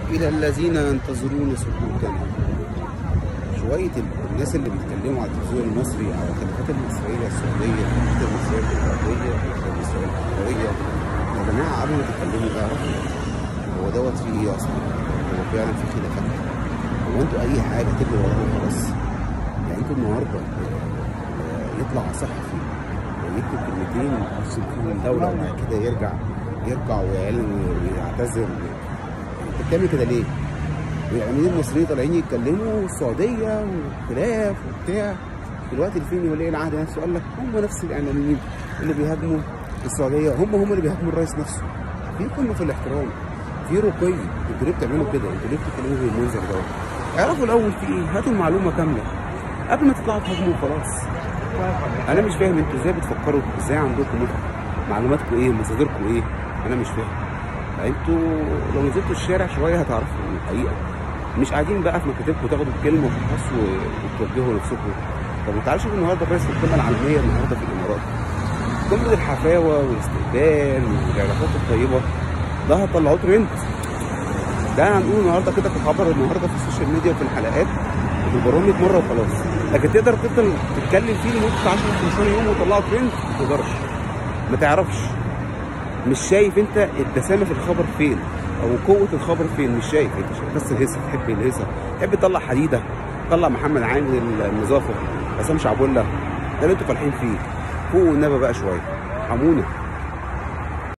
إلى الذين ينتظرون سكوتنا شوية الناس اللي بيتكلموا على التلفزيون المصري على الخلافات المصرية السعودية الخلافات المصرية الإماراتية الخلافات المصرية القطرية يا جماعة قبل ما تتكلموا اعرفوا هو دوت فيه إيه أصلا هو فعلا في خلافات هو أنتوا أي حاجة تجري وراها وخلاص يعني أنتوا النهاردة آه، يطلع صحفي ويكتب كلمتين يرسم فيهم الدولة وبعد كده يرجع يرجع ويعلن ويعتذر انت بتعمل كده ليه؟ والاعلاميين المصريين طالعين يتكلموا السعوديه وخلاف وبتاع دلوقتي الفيلم ولي العهد نفسه قال لك هم نفس الاعلاميين اللي بيهاجموا السعوديه هم هم اللي بيهاجموا الرئيس نفسه في قمه في الاحترام في رقي انتوا ليه بتعملوا كده؟ انتوا ليه بتتكلموا بالمنظر دوت؟ اعرفوا الاول في ايه؟ هاتوا المعلومه كامله قبل ما تطلعوا تهاجموا خلاص انا مش فاهم انتوا ازاي بتفكروا ازاي عندكم مخ معلوماتكم ايه مصادركم ايه انا مش فاهم انتوا لو نزلتوا الشارع شويه هتعرفوا الحقيقه مش قاعدين بقى في مكاتبكم تاخدوا الكلمه وتبصوا وتوجهوا نفسكم طب ما تعالوا شوفوا النهارده الرئيس في القمه العالميه النهارده في الامارات قمه الحفاوه والاستقبال والعلاقات الطيبه ده هتطلعوه ترند ده هنقول النهارده كده في خبر النهارده في السوشيال ميديا وفي الحلقات وفي البرامج مره وخلاص لكن تقدر تفضل تتكلم فيه لمده 10 15 يوم وتطلعه ترند ما تقدرش ما تعرفش مش شايف انت الدسامه في الخبر فين او قوه الخبر فين مش شايف انت شايف بس الهيصه تحب الهيصه تحب تطلع حديده تطلع محمد عامل النظافه حسام شعبولة ده اللي انتوا فالحين فيه فوقوا النبى بقى شويه ارحمونا